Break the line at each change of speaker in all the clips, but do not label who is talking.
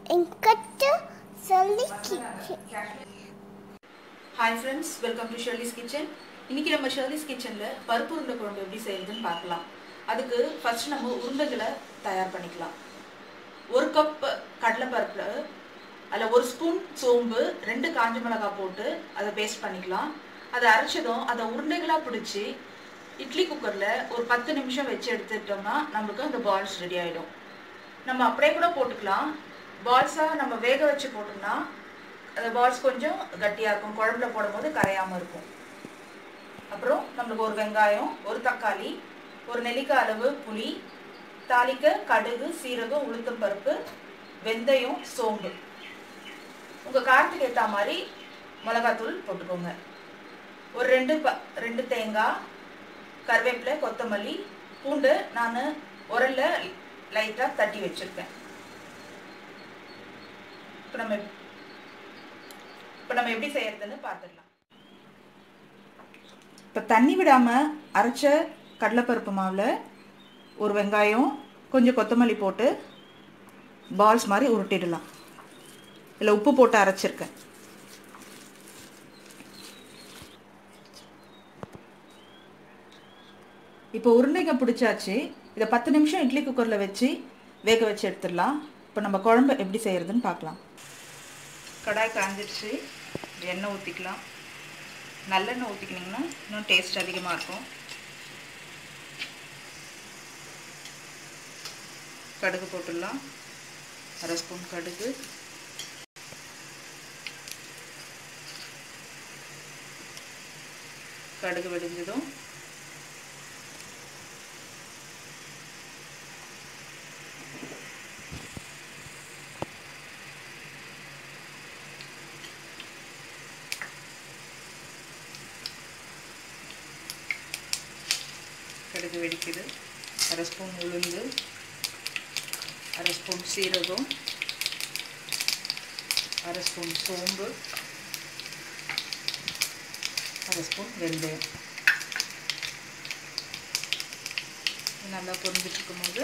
என்கிட்ட சொல்லி கிச்சு
hi friends welcome to Sherly's kitchen இன்னைக்கு நம்ம ஷெர்லிஸ் கிச்சனில் பருப்பு உருண்டை குழம்பு எப்படி செய்யறதுன்னு பார்க்கலாம் அதுக்கு ஃபர்ஸ்ட் நம்ம உருண்டைகளை தயார் பண்ணிக்கலாம் ஒரு கப் கடலைப்பருப்பு அதில் ஒரு ஸ்பூன் சோம்பு ரெண்டு காஞ்ச மிளகாய் போட்டு அதை பேஸ்ட் பண்ணிக்கலாம் அதை அரைச்சதும் அதை உருண்டைகளாக பிடிச்சி இட்லி குக்கரில் ஒரு பத்து நிமிஷம் வச்சு எடுத்துட்டோம்னா நமக்கு அந்த பால்ஸ் ரெடி ஆகிடும் நம்ம அப்படியே கூட போட்டுக்கலாம் பால்ஸாக நம்ம வேக வச்சு போட்டோம்னா அந்த பால்ஸ் கொஞ்சம் கட்டியாக இருக்கும் குழம்புல போடும்போது கரையாமல் இருக்கும் அப்புறம் நம்மளுக்கு ஒரு வெங்காயம் ஒரு தக்காளி ஒரு நெல்லிக்காய் அளவு புளி தாளிக்க கடுகு சீரகம் உளுத்தம் பருப்பு வெந்தயம் சோம்பு உங்கள் காரத்துக்கு ஏற்ற மாதிரி மிளகாத்தூள் போட்டுக்கோங்க ஒரு ரெண்டு ப ரெண்டு தேங்காய் கருவேப்பிலை கொத்தமல்லி பூண்டு நான் உரல்ல லைட்டாக தட்டி வச்சுருக்கேன் இப்போ நம்ம இப்போ நம்ம எப்படி செய்யறதுன்னு பார்த்துடலாம் இப்போ தண்ணி விடாமல் அரைச்ச கடலைப்பருப்பு மாவில் ஒரு வெங்காயம் கொஞ்சம் கொத்தமல்லி போட்டு பால்ஸ் மாதிரி உருட்டிடலாம் இதில் உப்பு போட்டு அரைச்சிருக்கேன் இப்போ உருண்டைங்க பிடிச்சாச்சு இதை பத்து நிமிஷம் இட்லி குக்கரில் வச்சு வேக வச்சு எடுத்துடலாம் இப்போ நம்ம குழம்பு எப்படி செய்கிறதுன்னு பார்க்கலாம் கடாய் காஞ்சிடுச்சு எண்ணெய் ஊற்றிக்கலாம் நல்லெண்ணெய் ஊற்றிக்கிட்டிங்கன்னா இன்னும் டேஸ்ட் அதிகமாக இருக்கும் கடுகு போட்டுடலாம் அரை ஸ்பூன் கடுகு கடுகு வெடிஞ்சதும் கடுகு வெடிக்குது அரை ஸ்பூன் உளுந்து அரை ஸ்பூன் சீரகம் அரை ஸ்பூன் சோம்பு அரை ஸ்பூன் வெந்தயம் இது நல்லா பொரிஞ்சிட்டு இருக்கும்போது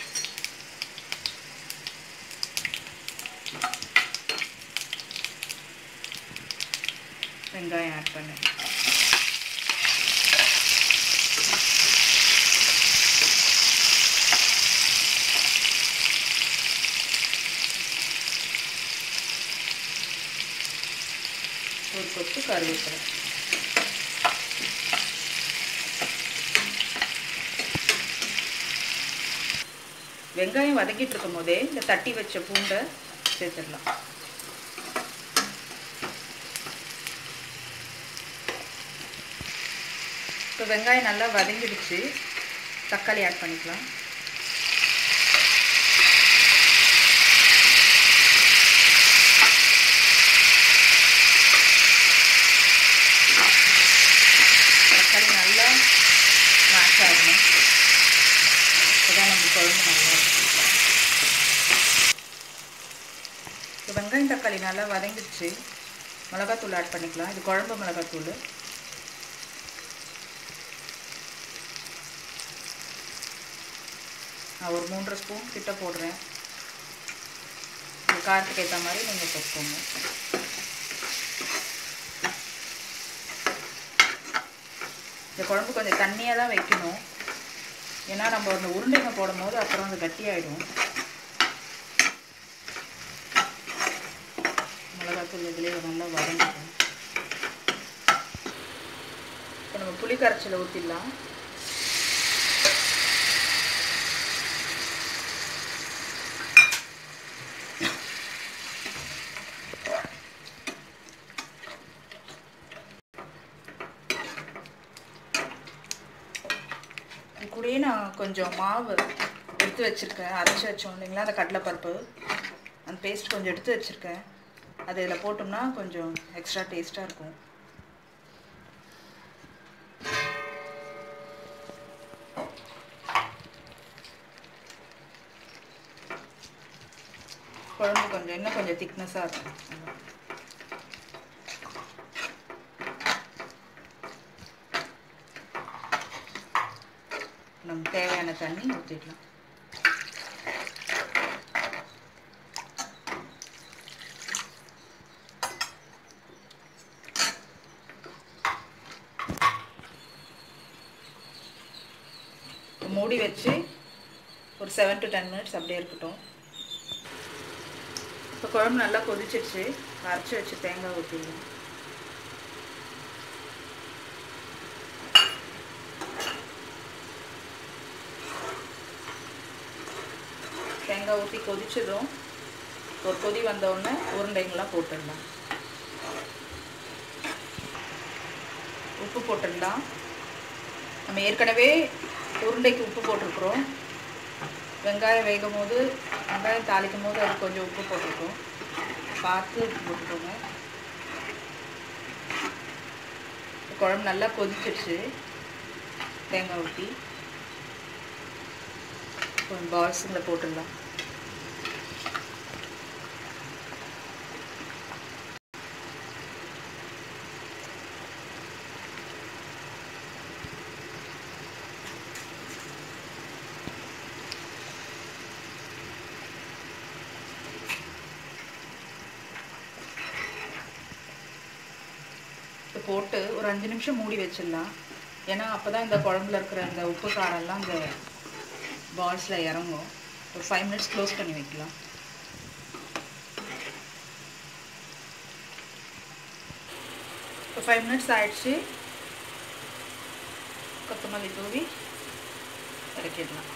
வெங்காயம் ஆட் பண்ணேன் ஒரு கொத்து கருவேப்பிலை வெங்காயம் வதக்கிட்டு இருக்கும் போதே இந்த தட்டி வச்ச பூண்டை சேர்த்துடலாம் இப்போ வெங்காயம் நல்லா வதங்கிடுச்சு தக்காளி ஆட் பண்ணிக்கலாம் தக்காளி நல்லா மேஷ் ஆகணும் இப்போதான் நம்ம குழம்பு நல்லா இருக்கும் இப்போ வெங்காயம் தக்காளி நல்லா வதங்கிடுச்சு மிளகாத்தூள் ஆட் பண்ணிக்கலாம் இது குழம்பு மிளகாத்தூள் நான் ஒரு மூன்றரை ஸ்பூன் கிட்ட போடுறேன் உங்கள் காரத்துக்கு ஏற்ற மாதிரி நீங்கள் போட்டுக்கோங்க இந்த குழம்பு கொஞ்சம் தண்ணியாக தான் வைக்கணும் ஏன்னா நம்ம அந்த உருண்டைங்க போடும் போது அப்புறம் அது கட்டியாயிடும் மிளகாத்தூள் இதுலேயே நல்லா வதங்கிடும் இப்போ நம்ம புளி கரைச்சலை ஊற்றிடலாம் இது கூடயே நான் கொஞ்சம் மாவு எடுத்து வச்சுருக்கேன் அரைச்சி வச்சோம் இல்லைங்களா அந்த கடலைப்பருப்பு அந்த பேஸ்ட் கொஞ்சம் எடுத்து வச்சுருக்கேன் அது இதில் போட்டோம்னா கொஞ்சம் எக்ஸ்ட்ரா டேஸ்ட்டாக இருக்கும் குழம்பு கொஞ்சம் இன்னும் கொஞ்சம் திக்னஸாக இருக்கும் நம்ம தேவையான தண்ணி ஊற்றிடலாம் மூடி வச்சு ஒரு செவன் டு டென் மினிட்ஸ் அப்படியே இருக்கட்டும் இப்போ குழம்பு நல்லா கொதிச்சிடுச்சு அரைச்சி வச்சு தேங்காய் ஊற்றிடலாம் தேங்காய் ஊற்றி கொதிச்சதும் ஒரு கொதி வந்தவுடனே உருண்டைங்களாம் போட்டுடலாம் உப்பு போட்டுடலாம் நம்ம ஏற்கனவே உருண்டைக்கு உப்பு போட்டிருக்கிறோம் வெங்காயம் வேகும் போது வெங்காயம் தாளிக்கும் போது அது கொஞ்சம் உப்பு போட்டிருக்கோம் பார்த்து உப்பு போட்டுக்கோங்க குழம்பு நல்லா கொதிச்சிடுச்சு தேங்காய் ஊற்றி கொஞ்சம் பால்ஸுங்களை போட்டுடலாம் இப்போ போட்டு ஒரு அஞ்சு நிமிஷம் மூடி வச்சிடலாம் ஏன்னா அப்போ தான் இந்த குழம்புல இருக்கிற இந்த உப்பு காரம்லாம் இந்த பால்ஸில் இறங்கும் ஒரு ஃபைவ் மினிட்ஸ் க்ளோஸ் பண்ணி வைக்கலாம் இப்போ ஃபைவ் மினிட்ஸ் ஆயிடுச்சு கொத்தமல்லி தூவி இறக்கிடலாம்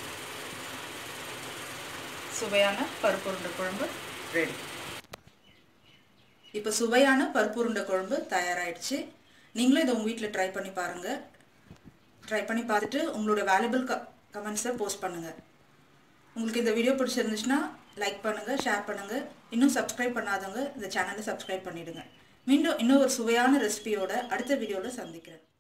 சுவையான பருப்பு உருண்டை குழம்பு ரெடி இப்போ சுவையான பருப்பு உருண்டை குழம்பு தயாராகிடுச்சு நீங்களும் இதை உங்கள் வீட்டில் ட்ரை பண்ணி பாருங்கள் ட்ரை பண்ணி பார்த்துட்டு உங்களோட வேல்யூபிள் க கமெண்ட்ஸை போஸ்ட் பண்ணுங்கள் உங்களுக்கு இந்த வீடியோ பிடிச்சிருந்துச்சுன்னா லைக் பண்ணுங்கள் ஷேர் பண்ணுங்கள் இன்னும் சப்ஸ்கிரைப் பண்ணாதவங்க இந்த சேனலை சப்ஸ்கிரைப் பண்ணிவிடுங்க மீண்டும் இன்னும் ஒரு சுவையான ரெசிபியோட அடுத்த வீடியோவில் சந்திக்கிறேன்